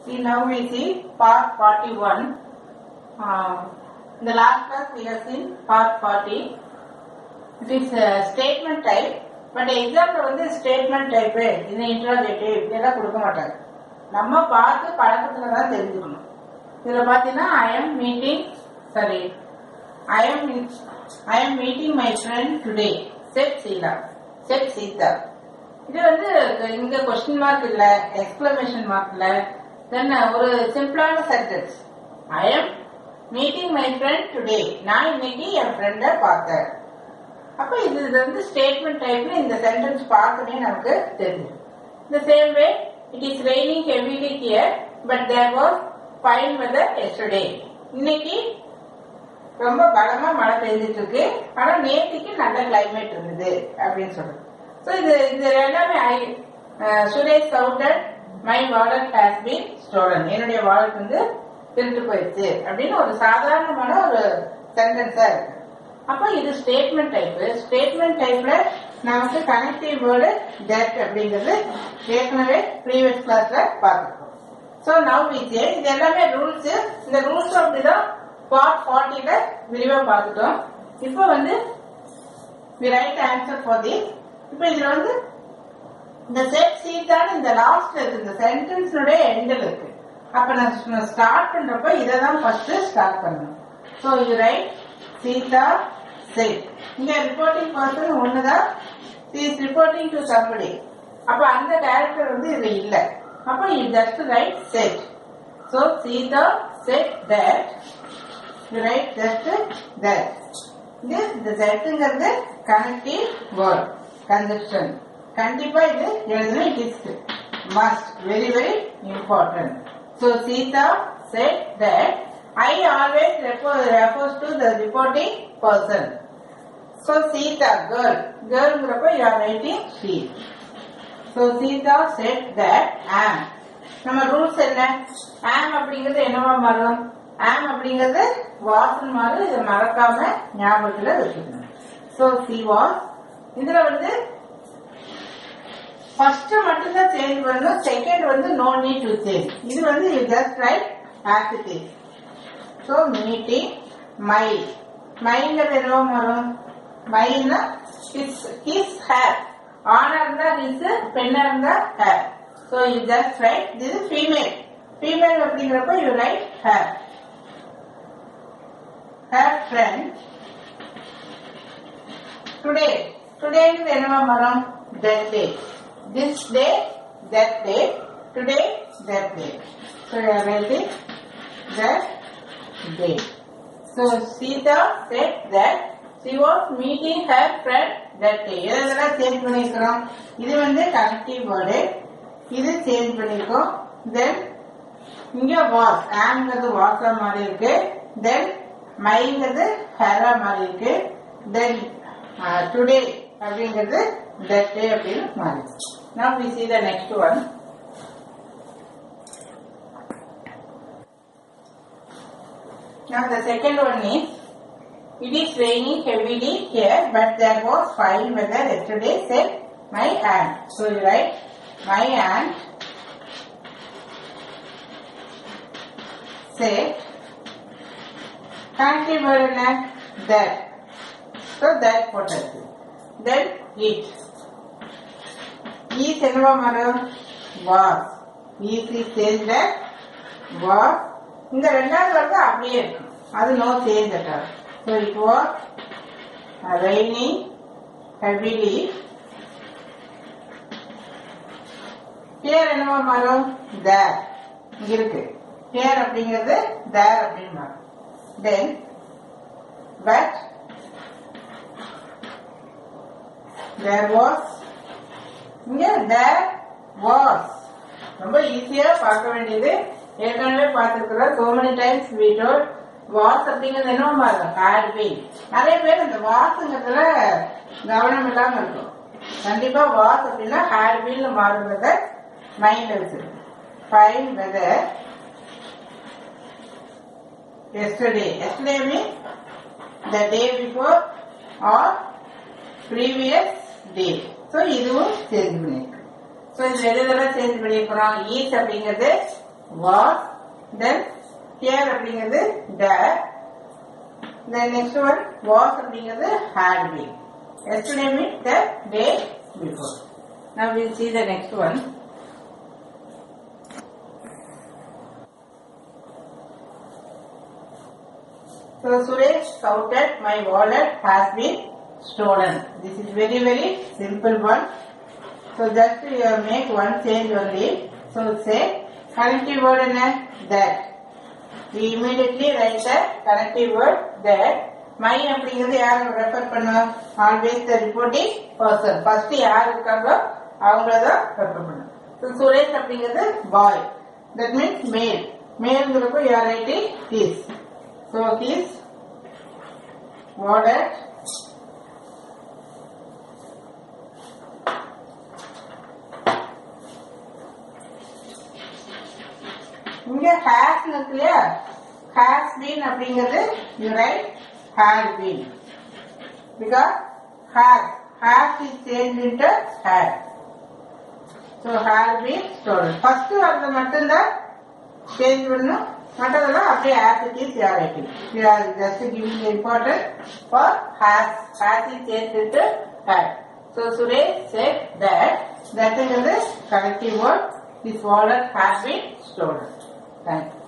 See, now we see part 41. Uh, in the last class we have seen part 40. It is a statement type. But எக்ஸாம்ல வந்து statement type இந்த interrogative இதெல்லாம் கொடுக்க மாட்டாங்க நம்ம பார்த்து பழக்கத்துல தான் தெரிஞ்சுக்கணும் இதுல பாத்தீங்கன்னா I am meeting sorry I am I am meeting my friend today said Sheela said Sita இது வந்து இங்க கொஸ்டின் மார்க் இல்ல எக்ஸ்பிளமேஷன் மார்க் இல்ல தென் ஒரு சிம்பிளான sentence I am meeting my friend today நான் இன்னைக்கு என் ஃப்ரெண்ட பார்த்தேன் அப்ப இது இது வந்து ஸ்டேட்மெண்ட் டைப்ல இந்த சென்டென்ஸ் பார்க்கவே நமக்கு தெரியும் இந்த same way it is raining heavily here but there was fine weather yesterday இன்னைக்கு ரொம்ப பலமா மழை பெய்ஞ்சிட்டு இருக்கு ஆனா நேத்திக்கு நல்ல கிளைமேட் இருந்தது அப்படின்னு சொல்றது ஸோ இது இது எல்லாமே I Suresh sounded my wallet has been stolen என்னுடைய வாலட் வந்து திருட்டு போயிடுச்சு அப்படின்னு ஒரு சாதாரணமான ஒரு சென்டென்ஸா இருக்கு அப்போ இது ஸ்டேட்மெண்ட் டைப் ஸ்டேட்மெண்ட் டைப்ல நமக்கு கனெக்டிவ் வேர்டு டெட் அப்படிங்கிறது ஏற்கனவே ப்ரீவியஸ் கிளாஸ்ல பார்த்துருக்கோம் ஸோ நவ் வி சே இது எல்லாமே ரூல்ஸ் இந்த ரூல்ஸ் அப்படிதான் பார்ட் ஃபார்ட்டில விரிவா பார்த்துட்டோம் இப்போ வந்து the right answer for the இப்போ இதுல வந்து இந்த செட் சீட்டான இந்த லாஸ்ட்ல இருக்கு இந்த சென்டென்ஸ்னுடைய எண்டில் இருக்கு அப்ப நான் ஸ்டார்ட் பண்றப்ப இதை தான் ஃபர்ஸ்ட் ஸ்டார்ட் பண்ணணும் so you write Sita said இங்க ரிப்போர்ட்டிங் பர்சன் ஒண்ணுதான் இஸ் ரிப்போர்ட்டிங் டு சம்படி அப்ப அந்த கேரக்டர் வந்து இது இல்ல அப்ப you just write said so Sita said that you write just that இது இந்த செட்டுங்கிறது கனெக்டிவ் வேர்ட் கன்ஜெக்ஷன் கண்டிப்பா இது எழுதணும் it is must very very important so Sita said that I always refer, refers to the reporting person. So Sita, girl, girl grappa you are writing she. So Sita said that am. நம்ம rules என்ன am அப்படிங்கிறது என்னவா மாறும் ஆம் அப்படிங்கிறது வாசன் மாறும் இதை மறக்காம ஞாபகத்துல வச்சுக்கணும் ஸோ சி வாஸ் இதுல வந்து ஃபர்ஸ்ட் மட்டும் தான் சேஞ்ச் பண்ணணும் செகண்ட் வந்து நோ நீட் டு சேஞ்ச் இது வந்து you just write as it is so meeting my மைங்கிறது என்னவோ வரும் மைன்னா ஹிஸ் ஹிஸ் ஹேர் ஆனா இருந்தா ஹிஸ் பெண்ணா இருந்தா her so you just write this is female female அப்படிங்கிறப்ப you write her her friend today டுடேங்கிறது என்னவா வரும் that day this day that day today that day so you writing that day. So Sita said that she was meeting her friend that day. இதெல்லாம் change பண்ணிருக்கிறோம் இது வந்து connective word இது change பண்ணிருக்கோம் தென் இங்க வாஸ் ஆம்ங்கிறது வாஸா மாறி இருக்கு தென் மைங்கிறது ஹேரா மாறி இருக்கு தென் டுடே அப்படிங்கிறது தட் டே அப்படின்னு மாறி Now we see the next one. Now the second one is, it is raining heavily here, but there was fine weather yesterday, said my aunt. So you write, my aunt said, country word என்ன? that. So that போட்டாச்சு. Then it. is என்னவா மாறும்? was. is is changed that was இந்த ரெண்டாவது வந்து அப்படியே இருக்கும் அது no change at all so it was raining heavily here என்னவா மாறும் தேர் இங்க இருக்கு ஹியர் அப்படிங்கிறது தேர் அப்படின்னு மாறும் தென் பட் தேர் வாஸ் இங்க தேர் வாஸ் ரொம்ப ஈஸியா பார்க்க வேண்டியது ஏற்கனவே பார்த்துருக்கிறோம் சோ மெனி டைம்ஸ் வீட்டோ வாஸ் அப்படிங்கிறது என்ன மாறும் ஹேட் பீன் நிறைய பேர் இந்த வாஸுங்கிறதுல கவனம் இல்லாம இருக்கும் கண்டிப்பா வாஸ் அப்படின்னா ஹேட் பீன் மாறுறத மைண்ட் வச்சு fine weather yesterday yesterday mean the day before or previous day so இதுவும் சேஞ்ச் பண்ணியிருக்கு ஸோ இது எது எதெல்லாம் சேஞ்ச் பண்ணியிருக்கிறோம் ஈஸ் அப்படிங்கிறது வாஸ் தென் ஹியர் அப்படிங்கிறது that then next one was அப்படிங்கிறது had been yesterday means the day before now we'll see the next one So Suresh shouted, my wallet has been stolen. This is very very simple one. So just you uh, make one change only. So say connective word in that. We immediately write the connective word that. My அப்படிங்கிறது யார் refer பண்ணுவோம் always the reporting person first யார் இருக்காங்களோ அவங்கள தான் refer பண்ணும் so Suresh அப்படிங்கிறது பாய் that means male மேல்ங்கிறப்போ யார் writing he's so he's wallet இங்க ஹேஸ் இருக்கு இல்லையா ஹேஸ் பீன் அப்படிங்கிறது you write had been because has has is change into had so had been stolen first வரது மட்டும்தான் சேஞ்ச் பண்ணும் மற்றதெல்லாம் அப்படியே as it is you are writing you are just giving important for has has is change into had so Suresh said that தட்ங்கிறது connective word this wallet has been stolen thank you